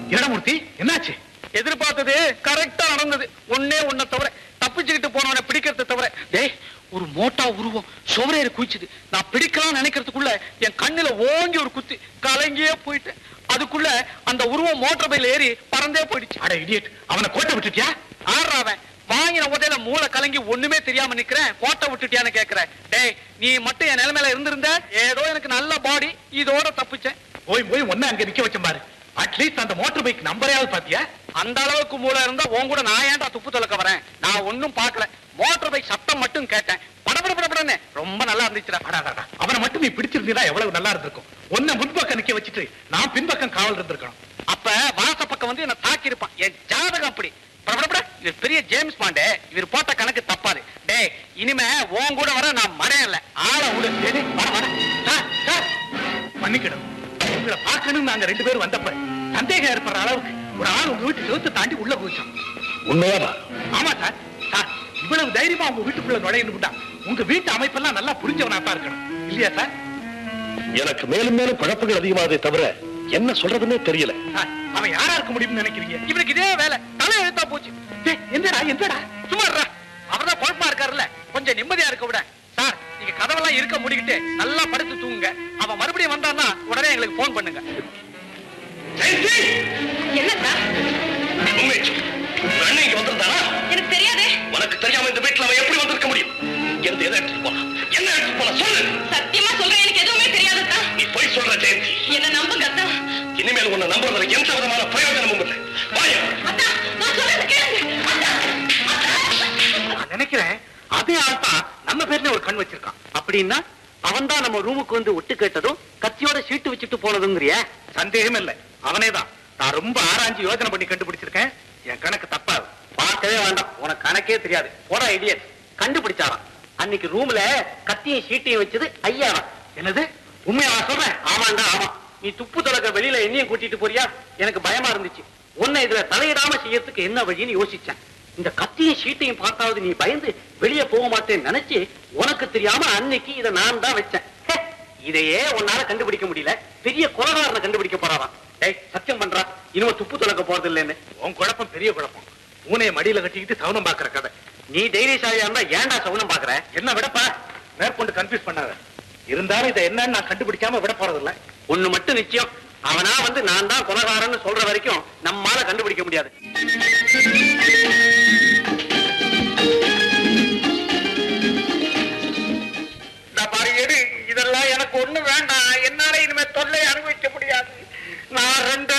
இடமூர்த்தி என்னாச்சு எதிர்பார்த்தது கரெக்டா நடந்தது ஒன்னே ஒன்ன தவிர தப்பிச்சுக்கிட்டு போனவனை பிடிக்கிறத தவிர டேய் ஒரு மோட்டா உருவம் சுவரேறி குதிச்சுது நான் பிடிக்கலாம் நினைக்கிறதுக்குள்ள என் கண்ணுல ஓங்கி ஒரு குத்து கலங்கியே போயிட்டேன் அதுக்குள்ள அந்த உருவம் மோட்டார் பையில ஏறி பறந்தே போயிடுச்சு அட இடியட் அவனை கோட்டை விட்டுட்டியா ஆடுறாவன் வாங்கின உதையில மூளை கலங்கி ஒண்ணுமே தெரியாம நிக்கிறேன் கோட்டை விட்டுட்டியான்னு கேக்குறேன் டேய் நீ மட்டும் என் நிலைமையில இருந்திருந்த ஏதோ எனக்கு நல்ல பாடி இதோட தப்பிச்சேன் போய் போய் ஒண்ணு அங்க நிக்க வச்ச பாரு அட்லீஸ்ட் அந்த மோட்டார் பைக் நம்பரையாவது பாத்தியா அந்த அளவுக்கு மூளை இருந்தா உன் கூட நான் ஏன்டா துப்பு துலக்க வரேன் நான் ஒண்ணும் பார்க்கல மோட்டார் பைக் சத்தம் மட்டும் கேட்டேன் படபட படபடன்னு ரொம்ப நல்லா இருந்துச்சுடா அடாடாடா. அவனை மட்டும் நீ பிடிச்சிருந்தீனா எவ்வளவு நல்லா இருந்திருக்கும் ஒன்ன முன்பக்கம் நிக்க வச்சுட்டு நான் பின்பக்கம் காவல் இருந்திருக்கணும் அப்ப வாச பக்கம் வந்து என்ன தாக்கி இருப்பான் என் ஜாதகம் அப்படி படபடபட இவர் பெரிய ஜேம்ஸ் பாண்டே இவர் போட்ட கணக்கு தப்பாது டேய் இனிமே உன் கூட வர நான் மடையன் இல்ல ஆளை விடு டேய், டேய், வர வர சார், சார், மன்னிக்கணும் உங்களை பார்க்கணும் நாங்க ரெண்டு பேரும் வந்தப்ப சந்தேகம் ஏற்படுற அளவுக்கு ஒரு ஆள் உங்க வீட்டு செவுத்து தாண்டி உள்ள குதிச்சான் உண்மையாவா ஆமா சார் சார் இவ்வளவு தைரியமா உங்க வீட்டுக்குள்ள நுழையணும்டா உங்க வீட்டு அமைப்பெல்லாம் நல்லா புரிஞ்சவனா தான் இருக்கணும் இல்லையா சார் எனக்கு மேலும் மேலும் குழப்பங்கள் அதிகமாகவே தவிர என்ன சொல்றதுன்னே தெரியல சார், அவன் யாரா இருக்க முடியும்னு நினைக்கிறீங்க இவனுக்கு இதே வேலை தலை எழுத்தா போச்சு டேய், என்னடா என்னடா சும்மா இருடா. அவர்தான் குழப்பமா இருக்காருல்ல கொஞ்சம் நிம்மதியா இருக்க விட சார் நீங்க கதவெல்லாம் இருக்க முடிக்கிட்டு நல்லா படுத்து தூங்குங்க அவன் மறுபடியும் வந்தான்னா உடனே எங்களுக்கு போன் பண்ணுங்க என்ன சார் உண்மை அண்ணன் இங்க வந்திருந்தானா எனக்கு தெரியாதே உனக்கு தெரியாம இந்த வீட்டுல அவன் எப்படி வந்திருக்க முடியும் எந்த எதை எடுத்துட்டு போனா என்ன எடுத்துட்டு போனா சொல்லு சத்தியமா சொல்றேன் எனக்கு எதுவுமே தெரியாதுதா நீ போய் சொல்ற ஜெயந்தி என்ன நம்புங்க அத்தா இனிமேல் உன்னை நம்புறதுல எந்த விதமான பிரயோஜனமும் இல்லை வாயா அத்தா நான் சொல்றது கேளுங்க அத்தா நான் நினைக்கிறேன் அதே ஆள் தான் நம்ம பேர்ல ஒரு கண் வச்சிருக்கான் அப்படின்னா அவன் தான் நம்ம ரூமுக்கு வந்து ஒட்டு கேட்டதும் கத்தியோட சீட்டு வச்சுட்டு போனதுங்கிறிய சந்தேகம் இல்ல அவனே தான் நான் ரொம்ப ஆராய்ஞ்சு யோசனை பண்ணி கண்டுபிடிச்சிருக்கேன் என் கணக்கு தப்பாது பார்க்கவே வேண்டாம் உனக்கு கணக்கே தெரியாது போடா இடியட் கண்டுபிடிச்சாராம் அன்னைக்கு ரூம்ல கத்தியும் சீட்டையும் வச்சது ஐயாவா என்னது உண்மையா சொல்றேன் ஆமாண்டா ஆமா நீ துப்பு தொலைக்க வெளியில என்னையும் கூட்டிட்டு போறியா எனக்கு பயமா இருந்துச்சு உன்னை இதுல தலையிடாம செய்யறதுக்கு என்ன வழின்னு யோசிச்சேன் இந்த கத்தியும் சீட்டையும் பார்த்தாவது நீ பயந்து வெளியே போக மாட்டேன்னு நினைச்சு உனக்கு தெரியாம அன்னைக்கு இதை நான் தான் வச்சேன் ஹே, இதையே உன்னால கண்டுபிடிக்க முடியல பெரிய கொலகாரனை கண்டுபிடிக்க போறாராம் டேய் சத்தியம் பண்றா இனிமே துப்பு தொலைக்க போறது இல்லைன்னு உன் குழப்பம் பெரிய குழப்பம் பூனையை மடியில கட்டிக்கிட்டு சவுனம் பாக்குற கதை நீ தைரியசாலியா இருந்தா ஏன்டா சவுனம் பாக்குற என்ன விடப்பா மேற்கொண்டு கன்ஃபியூஸ் பண்ணாத இருந்தாலும் இதை என்னன்னு நான் கண்டுபிடிக்காம விட போறதில்ல ஒண்ணு மட்டும் நிச்சயம் அவனா வந்து நான் தான் கொலகாரன்னு சொல்ற வரைக்கும் நம்மால கண்டுபிடிக்க முடியாது பாரு எடு இதெல்லாம் எனக்கு ஒண்ணு வேண்டாம் என்னால இனிமே தொல்லை அனுபவிக்க முடியாது நான் ரெண்டு